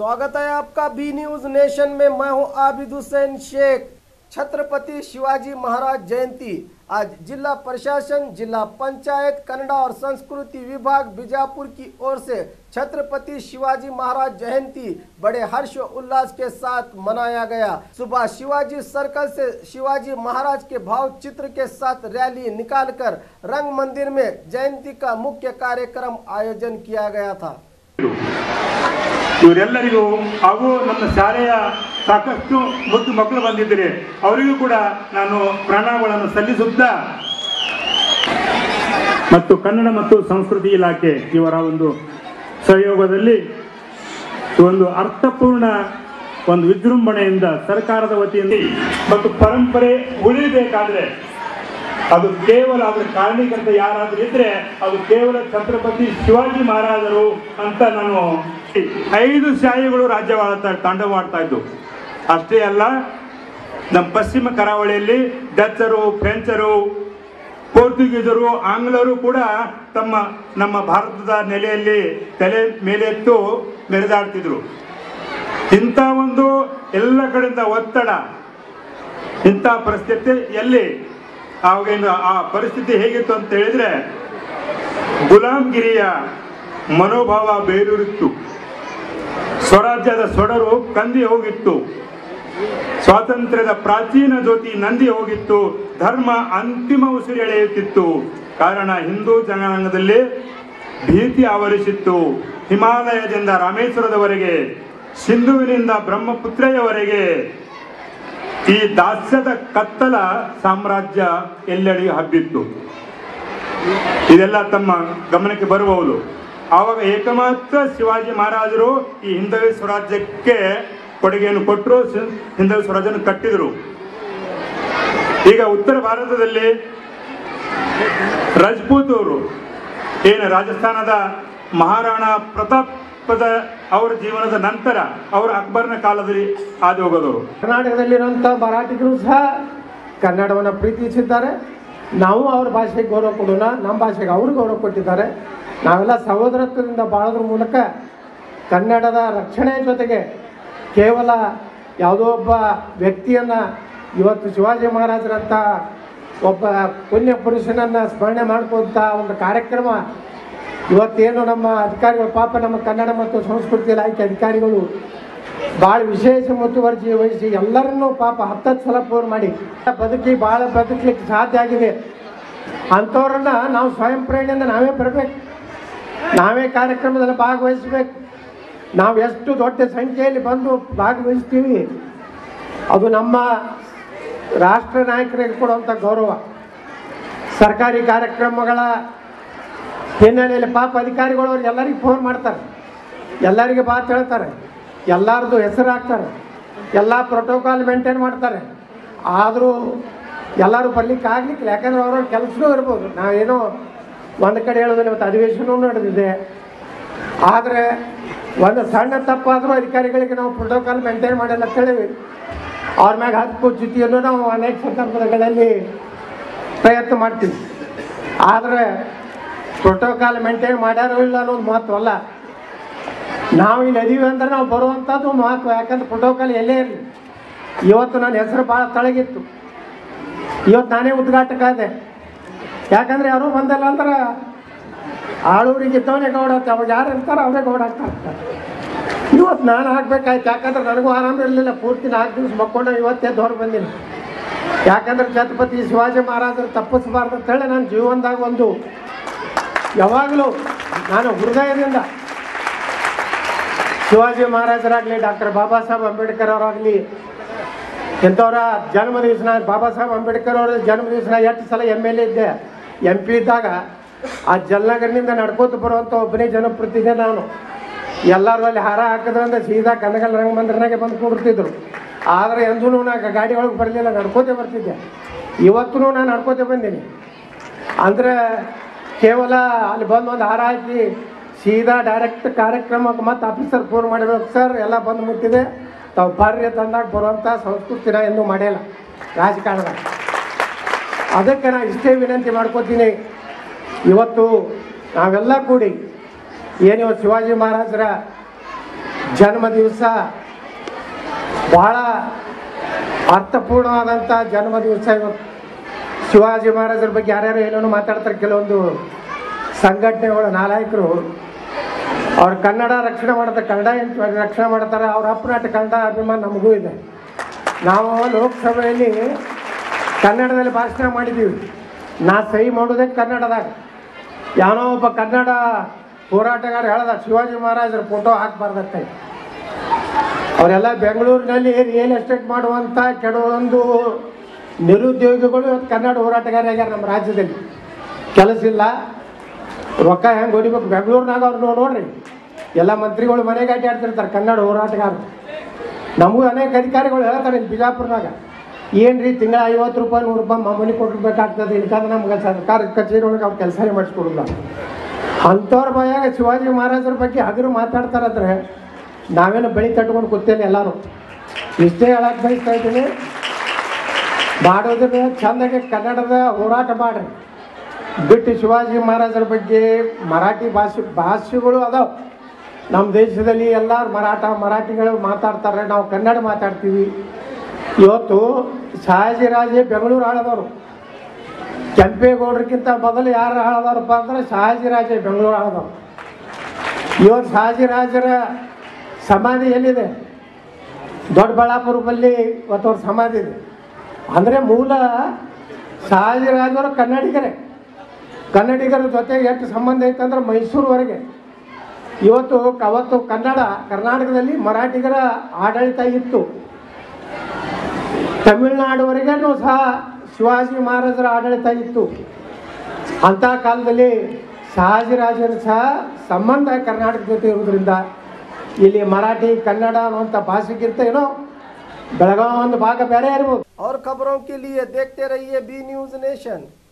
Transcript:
स्वागत है आपका बी न्यूज नेशन में मैं हूं आबिद हुसैन शेख छत्रपति शिवाजी महाराज जयंती आज जिला प्रशासन जिला पंचायत कन्नड़ा और संस्कृति विभाग बीजापुर की ओर से छत्रपति शिवाजी महाराज जयंती बड़े हर्ष व उल्लास के साथ मनाया गया सुबह शिवाजी सर्कल से शिवाजी महाराज के भाव चित्र के साथ रैली निकालकर रंग मंदिर में जयंती का मुख्य कार्यक्रम आयोजन किया गया था ಇವರೆಲ್ಲರಿಗೂ ಹಾಗೂ ನಮ್ಮ ಶಾಲೆಯ ಸಾಕಷ್ಟು ಮುದ್ದು ಮಕ್ಕಳು ಬಂದಿದ್ದಾರೆ ಅವರಿಗೂ ಕೂಡ ನಾನು ಪ್ರಣಾಮಗಳನ್ನು ಸಲ್ಲಿಸುತ್ತಾ ಮತ್ತು ಕನ್ನಡ ಮತ್ತು ಸಂಸ್ಕೃತಿ ಇಲಾಖೆ ಇವರ ಒಂದು ಸಹಯೋಗದಲ್ಲಿ ಒಂದು ಅರ್ಥಪೂರ್ಣ ಒಂದು ವಿಜೃಂಭಣೆಯಿಂದ ಸರ್ಕಾರದ ವತಿಯಿಂದ ಮತ್ತು ಪರಂಪರೆ ಉಳಿಬೇಕಾದ್ರೆ ಅದು ಕೇವಲ ಅದರ ಕಾರಣೀಕರ್ತ ಯಾರಾದ್ರೂ ಇದ್ರೆ ಅದು ಕೇವಲ ಛತ್ರಪತಿ ಶಿವಾಜಿ ಮಹಾರಾಜರು ಅಂತ ನಾನು ಐದು ಶಾಹಿಗಳು ರಾಜ್ಯವಾಳ್ತಾ ತಾಂಡವಾಡ್ತಾ ಇದ್ದು ಅಷ್ಟೇ ಅಲ್ಲ ನಮ್ಮ ಪಶ್ಚಿಮ ಕರಾವಳಿಯಲ್ಲಿ ಡಚ್ಚರು ಫ್ರೆಂಚರು ಪೋರ್ಚುಗೀಸರು ಆಂಗ್ಲರು ಕೂಡ ತಮ್ಮ ನಮ್ಮ ಭಾರತದ ನೆಲೆಯಲ್ಲಿ ತಲೆ ಮೇಲೆತ್ತು ಮೆರೆದಾಡ್ತಿದ್ರು ಇಂಥ ಒಂದು ಎಲ್ಲ ಕಡೆಯಿಂದ ಒತ್ತಡ ಇಂಥ ಪರಿಸ್ಥಿತಿ ಎಲ್ಲಿ ಆವಾಗಿನ ಆ ಪರಿಸ್ಥಿತಿ ಹೇಗಿತ್ತು ಅಂತ ಹೇಳಿದ್ರೆ ಗುಲಾಮ್ಗಿರಿಯ ಮನೋಭಾವ ಬೇರೂರಿತ್ತು ಸ್ವರಾಜ್ಯದ ಸೊಡರು ಕಂದಿ ಹೋಗಿತ್ತು ಸ್ವಾತಂತ್ರ್ಯದ ಪ್ರಾಚೀನ ಜ್ಯೋತಿ ನಂದಿ ಹೋಗಿತ್ತು ಧರ್ಮ ಅಂತಿಮ ಉಸಿರು ಎಳೆಯುತ್ತಿತ್ತು ಕಾರಣ ಹಿಂದೂ ಜನಾಂಗದಲ್ಲಿ ಭೀತಿ ಆವರಿಸಿತ್ತು ಹಿಮಾಲಯದಿಂದ ರಾಮೇಶ್ವರದವರೆಗೆ ಸಿಂಧುವಿನಿಂದ ಬ್ರಹ್ಮಪುತ್ರೆಯವರೆಗೆ ಈ ದಾಸ್ಯದ ಕತ್ತಲ ಸಾಮ್ರಾಜ್ಯ ಎಲ್ಲೆಡೆಯೂ ಹಬ್ಬಿತ್ತು ಇದೆಲ್ಲ ತಮ್ಮ ಗಮನಕ್ಕೆ ಬರಬಹುದು ಆವಾಗ ಏಕಮಾತ್ರ ಶಿವಾಜಿ ಮಹಾರಾಜರು ಈ ಹಿಂದವಿ ಸ್ವರಾಜ್ಯಕ್ಕೆ ಕೊಡುಗೆಯನ್ನು ಕೊಟ್ಟರು ಹಿಂದವಿ ಸ್ವರಾಜ್ಯವನ್ನು ಕಟ್ಟಿದರು ಈಗ ಉತ್ತರ ಭಾರತದಲ್ಲಿ ರಜಪೂತ್ ಅವರು ಏನು ರಾಜಸ್ಥಾನದ ಮಹಾರಾಣ ಪ್ರತಾಪದ ಅವರ ಜೀವನದ ನಂತರ ಅವರು ಅಕ್ಬರ್ನ ಕಾಲದಲ್ಲಿ ಹಾದು ಹೋಗೋದವರು ಕರ್ನಾಟಕದಲ್ಲಿರುವಂಥ ಮರಾಠಿಗರು ಸಹ ಕನ್ನಡವನ್ನು ಪ್ರೀತಿಸಿದ್ದಾರೆ ನಾವು ಅವ್ರ ಭಾಷೆಗೆ ಗೌರವ ಕೊಡೋಣ ನಮ್ಮ ಭಾಷೆಗೆ ಅವರು ಗೌರವ ಕೊಟ್ಟಿದ್ದಾರೆ ನಾವೆಲ್ಲ ಸಹೋದರತ್ವದಿಂದ ಬಾಳೋದ್ರ ಮೂಲಕ ಕನ್ನಡದ ರಕ್ಷಣೆ ಜೊತೆಗೆ ಕೇವಲ ಯಾವುದೋ ಒಬ್ಬ ವ್ಯಕ್ತಿಯನ್ನು ಇವತ್ತು ಶಿವಾಜಿ ಮಹಾರಾಜರಂಥ ಒಬ್ಬ ಪುಣ್ಯ ಪುರುಷನನ್ನು ಸ್ಮರಣೆ ಮಾಡ್ಕೊಂತ ಒಂದು ಕಾರ್ಯಕ್ರಮ ಇವತ್ತೇನು ನಮ್ಮ ಅಧಿಕಾರಿಗಳು ಪಾಪ ನಮ್ಮ ಕನ್ನಡ ಮತ್ತು ಸಂಸ್ಕೃತಿ ಇಲಾಖೆ ಅಧಿಕಾರಿಗಳು ಭಾಳ ವಿಶೇಷ ಮುತುವರ್ಜಿ ವಹಿಸಿ ಎಲ್ಲರನ್ನೂ ಪಾಪ ಹತ್ತತ್ತು ಸಲ ಫೋನ್ ಮಾಡಿ ಬದುಕಿ ಭಾಳ ಬದುಕಲಿಕ್ಕೆ ಸಾಧ್ಯ ಆಗಿದೆ ಅಂಥವ್ರನ್ನ ನಾವು ಸ್ವಯಂ ಪ್ರೇರಣೆಯಿಂದ ನಾವೇ ಬರಬೇಕು ನಾವೇ ಕಾರ್ಯಕ್ರಮದಲ್ಲಿ ಭಾಗವಹಿಸ್ಬೇಕು ನಾವು ಎಷ್ಟು ದೊಡ್ಡ ಸಂಖ್ಯೆಯಲ್ಲಿ ಬಂದು ಭಾಗವಹಿಸ್ತೀವಿ ಅದು ನಮ್ಮ ರಾಷ್ಟ್ರ ನಾಯಕರಿಗೆ ಕೊಡುವಂಥ ಗೌರವ ಸರ್ಕಾರಿ ಕಾರ್ಯಕ್ರಮಗಳ ಹಿನ್ನೆಲೆಯಲ್ಲಿ ಪಾಪ ಅಧಿಕಾರಿಗಳು ಅವ್ರಿಗೆ ಎಲ್ಲರಿಗೂ ಫೋನ್ ಮಾಡ್ತಾರೆ ಎಲ್ಲರಿಗೆ ಮಾತು ಹೇಳ್ತಾರೆ ಎಲ್ಲರದು ಹೆಸರು ಹಾಕ್ತಾರೆ ಎಲ್ಲ ಪ್ರೋಟೋಕಾಲ್ ಮೇಂಟೈನ್ ಮಾಡ್ತಾರೆ ಆದರೂ ಎಲ್ಲರೂ ಬರ್ಲಿಕ್ಕೆ ಆಗ್ಲಿಕ್ಕಿಲ್ಲ ಯಾಕಂದ್ರೆ ಅವ್ರವ್ರ ಕೆಲಸನೂ ಇರ್ಬೋದು ನಾವೇನೋ ಒಂದು ಕಡೆ ಹೇಳೋದಿಲ್ಲ ಇವತ್ತು ಅಧಿವೇಶನವೂ ನಡೆದಿದೆ ಆದರೆ ಒಂದು ಸಣ್ಣ ತಪ್ಪಾದರೂ ಅಧಿಕಾರಿಗಳಿಗೆ ನಾವು ಪ್ರೋಟೋಕಾಲ್ ಮೇಂಟೈನ್ ಮಾಡಿಲ್ಲ ಅಂತೇಳಿ ಅವ್ರ ಮ್ಯಾಗ ಹಕ್ಕು ಚ್ಯುತಿಯನ್ನು ನಾವು ಅನೇಕ ಸಂದರ್ಭಗಳಲ್ಲಿ ಪ್ರಯತ್ನ ಮಾಡ್ತೀವಿ ಆದರೆ ಪ್ರೋಟೋಕಾಲ್ ಮೇಂಟೈನ್ ಮಾಡ್ಯಾರೋ ಇಲ್ಲ ಅನ್ನೋದು ಮಹತ್ವ ಅಲ್ಲ ನಾವು ಇಲ್ಲಿ ಅದೀವಿ ಅಂದ್ರೆ ನಾವು ಬರುವಂಥದ್ದು ಮಹತ್ವ ಯಾಕಂದ್ರೆ ಪ್ರೋಟೋಕಾಲ್ ಎಲ್ಲೇ ಇರಲಿ ಇವತ್ತು ನನ್ನ ಹೆಸರು ಭಾಳ ತಳಗಿತ್ತು ಇವತ್ತು ನಾನೇ ಉದ್ಘಾಟಕ ಆದೆ ಯಾಕಂದ್ರೆ ಯಾರೂ ಬಂದಿಲ್ಲ ಅಂದ್ರೆ ಆಳೂರಿಗೆ ಇದ್ದವನೇ ಗೌಡ ಅಂತ ಅವಾಗ ಯಾರು ಇರ್ತಾರೆ ಅವರೇ ಗೌಡ ಆಗ್ತಾರೆ ಇವತ್ತು ನಾನು ಹಾಕ್ಬೇಕಾಯ್ತು ಯಾಕಂದ್ರೆ ನನಗೂ ಆರಾಮ ಇರಲಿಲ್ಲ ಪೂರ್ತಿ ನಾಲ್ಕು ದಿವಸ ಮಕ್ಕೊಂಡು ಇವತ್ತೇ ಹೊರ ಬಂದೀನಿ ಯಾಕಂದ್ರೆ ಛತ್ರಪತಿ ಶಿವಾಜಿ ಮಹಾರಾಜರು ತಪ್ಪಿಸಬಾರ್ದು ಅಂತೇಳಿ ನನ್ನ ಜೀವನದಾಗ ಒಂದು ಯಾವಾಗಲೂ ನಾನು ಹೃದಯದಿಂದ ಶಿವಾಜಿ ಮಹಾರಾಜರಾಗಲಿ ಡಾಕ್ಟರ್ ಬಾಬಾ ಸಾಹೇಬ್ ಅಂಬೇಡ್ಕರ್ ಅವರಾಗಲಿ ಇಂಥವ್ರ ಜನ್ಮ ದಿವಸನ ಬಾಬಾ ಸಾಹೇಬ್ ಅಂಬೇಡ್ಕರ್ ಅವರ ಜನ್ಮ ದಿವಸನ ಎಷ್ಟು ಸಲ ಎಮ್ ಎಲ್ ಎ ಇದ್ದೆ ಎಂ ಪಿ ಇದ್ದಾಗ ಆ ಜಲ್ನಗರ್ನಿಂದ ನಡ್ಕೋತ ಬರುವಂಥ ಒಬ್ಬನೇ ಜನಪ್ರತಿನಿಧಿ ನಾನು ಎಲ್ಲರೂ ಅಲ್ಲಿ ಹಾರ ಹಾಕಿದ್ರಿಂದ ಸೀದಾ ಕನಗಲ್ ರಂಗಮಂದಿರನಾಗೆ ಬಂದು ಕೂಡ್ತಿದ್ರು ಆದರೆ ಎಂದೂ ನಾ ಗಾಡಿ ಒಳಗೆ ಬರಲಿಲ್ಲ ನಡ್ಕೋತೆ ಬರ್ತಿದ್ದೆ ಇವತ್ತೂ ನಾನು ನಡ್ಕೋತೆ ಬಂದೀನಿ ಅಂದರೆ ಕೇವಲ ಅಲ್ಲಿ ಬಂದು ಒಂದು ಹಾರ ಹಾಕಿ ಸೀದಾ ಡೈರೆಕ್ಟ್ ಕಾರ್ಯಕ್ರಮಕ್ಕೆ ಮತ್ತೆ ಆಫೀಸರ್ ಫೋನ್ ಮಾಡಿರ್ಬೇಕು ಸರ್ ಎಲ್ಲ ಬಂದು ಮುಟ್ಟಿದೆ ತಾವು ಬರ್ರಿ ತಂದಾಗ ಬರುವಂಥ ಸಂಸ್ಕೃತಿನ ಎಂದೂ ಮಾಡಿಲ್ಲ ರಾಜಕಾರಣದ ಅದಕ್ಕೆ ನಾನು ಇಷ್ಟೇ ವಿನಂತಿ ಮಾಡ್ಕೋತೀನಿ ಇವತ್ತು ನಾವೆಲ್ಲ ಕೂಡಿ ಏನು ಇವತ್ತು ಶಿವಾಜಿ ಮಹಾರಾಜರ ಜನ್ಮ ದಿವಸ ಬಹಳ ಅರ್ಥಪೂರ್ಣವಾದಂಥ ಜನ್ಮ ದಿವಸ ಇವತ್ತು ಶಿವಾಜಿ ಮಹಾರಾಜರ ಬಗ್ಗೆ ಯಾರ್ಯಾರು ಏನೇನೋ ಮಾತಾಡ್ತಾರೆ ಕೆಲವೊಂದು ಸಂಘಟನೆಗಳ ನಾಯಕರು ಅವ್ರು ಕನ್ನಡ ರಕ್ಷಣೆ ಮಾಡ್ತಾರೆ ಕನ್ನಡ ಏನು ರಕ್ಷಣೆ ಮಾಡ್ತಾರೆ ಅವ್ರ ಅಪ್ಪನಾಟ ಕನ್ನಡ ಅಭಿಮಾನ ನಮಗೂ ಇದೆ ನಾವು ಲೋಕಸಭೆಯಲ್ಲಿ ಕನ್ನಡದಲ್ಲಿ ಭಾಷಣ ಮಾಡಿದ್ದೀವಿ ನಾ ಸಹಿ ಮಾಡೋದೇ ಕನ್ನಡದಾಗ ಯಾವನೋ ಒಬ್ಬ ಕನ್ನಡ ಹೋರಾಟಗಾರ ಹೇಳ್ದ ಶಿವಾಜಿ ಮಹಾರಾಜರ ಫೋಟೋ ಹಾಕ್ಬಾರ್ದತ್ತೆ ಅವರೆಲ್ಲ ಬೆಂಗಳೂರಿನಲ್ಲಿ ರಿಯಲ್ ಎಸ್ಟೇಟ್ ಮಾಡುವಂಥ ಕೆಲವೊಂದು ನಿರುದ್ಯೋಗಿಗಳು ಇವತ್ತು ಕನ್ನಡ ಹೋರಾಟಗಾರ ಆಗ್ಯಾರ ನಮ್ಮ ರಾಜ್ಯದಲ್ಲಿ ಕೆಲಸ ಇಲ್ಲ ರೊಕ್ಕ ಹೆಂಗೆ ಹೊಡಿಬೇಕು ಬೆಂಗಳೂರಿನಾಗ ಅವ್ರು ನೋ- ನೋಡ್ರಿ ಎಲ್ಲ ಮಂತ್ರಿಗಳು ಮನೆಗೆ ಅಡ್ಡಾಡ್ತಿರ್ತಾರೆ ಕನ್ನಡ ಹೋರಾಟಗಾರರು ನಮಗೂ ಅನೇಕ ಅಧಿಕಾರಿಗಳು ಹೇಳ್ತಾರೆ ಇಲ್ಲಿ ಬಿಜಾಪುರನಾಗ ಏನು ರೀ ತಿಂಗಳ ಐವತ್ತು ರೂಪಾಯಿ ನೂರು ರೂಪಾಯಿ ಮಾಮೂಲಿ ಕೊಟ್ಟಿರ್ಬೇಕಾಗ್ತದೆ ಇಲ್ಕಂದ್ರೆ ನಮ್ಗೆ ಸರ್ಕಾರ ಕಚೇರಿ ಒಳಗೆ ಅವ್ರು ಕೆಲಸನೇ ಮಾಡಿಸ್ಕೊಡಲ್ಲ ಅಂಥವ್ರ ಬಾಯಾಗ ಶಿವಾಜಿ ಮಹಾರಾಜರ ಬಗ್ಗೆ ಹಗರು ಮಾತಾಡ್ತಾರಂದ್ರೆ ನಾವೇನು ಬೆಳಿ ತಟ್ಕೊಂಡು ಕೂತೇನೆ ಎಲ್ಲರೂ ಇಷ್ಟೇ ಹೇಳಕ್ಕೆ ಬಯಸ್ತಾ ಇದ್ದೀನಿ ಮಾಡೋದ್ರ ಚಂದಾಗಿ ಕನ್ನಡದ ಹೋರಾಟ ಮಾಡ್ರಿ ಬಿಟ್ಟು ಶಿವಾಜಿ ಮಹಾರಾಜರ ಬಗ್ಗೆ ಮರಾಠಿ ಭಾಷೆ ಭಾಷೆಗಳು ಅದಾವ ನಮ್ಮ ದೇಶದಲ್ಲಿ ಎಲ್ಲರೂ ಮರಾಠ ಮರಾಠಿಗಳು ಮಾತಾಡ್ತಾರೆ ನಾವು ಕನ್ನಡ ಮಾತಾಡ್ತೀವಿ ಇವತ್ತು ಶಹಾಜಿ ರಾಜೇ ಬೆಂಗಳೂರು ಆಳದವರು ಕೆಂಪೇಗೌಡರಿಗಿಂತ ಮೊದಲು ಯಾರು ಆಳದವ್ರಪ್ಪ ಅಂದ್ರೆ ಶಹಾಜಿ ರಾಜೇ ಬೆಂಗಳೂರು ಆಳದವ್ರು ಇವತ್ತು ಶಹಾಜಿ ರಾಜರ ಸಮಾಧಿ ಎಲ್ಲಿದೆ ದೊಡ್ಡಬಳ್ಳಾಪುರ ಬಲ್ಲಿ ಇವತ್ತು ಅವ್ರ ಸಮಾಧಿ ಇದೆ ಅಂದರೆ ಮೂಲ ಶಹಾಜಿ ರಾಜರು ಕನ್ನಡಿಗರೇ ಕನ್ನಡಿಗರ ಜೊತೆಗೆ ಎಷ್ಟು ಸಂಬಂಧ ಐತಂದ್ರೆ ಮೈಸೂರುವರೆಗೆ ಇವತ್ತು ಅವತ್ತು ಕನ್ನಡ ಕರ್ನಾಟಕದಲ್ಲಿ ಮರಾಠಿಗರ ಆಡಳಿತ ಇತ್ತು ತಮಿಳುನಾಡುವರೆಗೂ ಸಹ ಶಿವಾಜಿ ಮಹಾರಾಜರ ಆಡಳಿತ ಇತ್ತು ಅಂಥ ಕಾಲದಲ್ಲಿ ಶಹಾಜಿರಾಜರ ಸಹ ಸಂಬಂಧ ಕರ್ನಾಟಕ ಜೊತೆ ಇರೋದ್ರಿಂದ ಇಲ್ಲಿ ಮರಾಠಿ ಕನ್ನಡ ಅನ್ನುವಂಥ ಭಾಷೆಗಿಂತ ಏನೋ ಬೆಳಗಾವಿ ಒಂದು ಭಾಗ ಬೇರೆ ಇರ್ಬೋದು और खबरों के लिए देखते रहिए बी न्यूज नेशन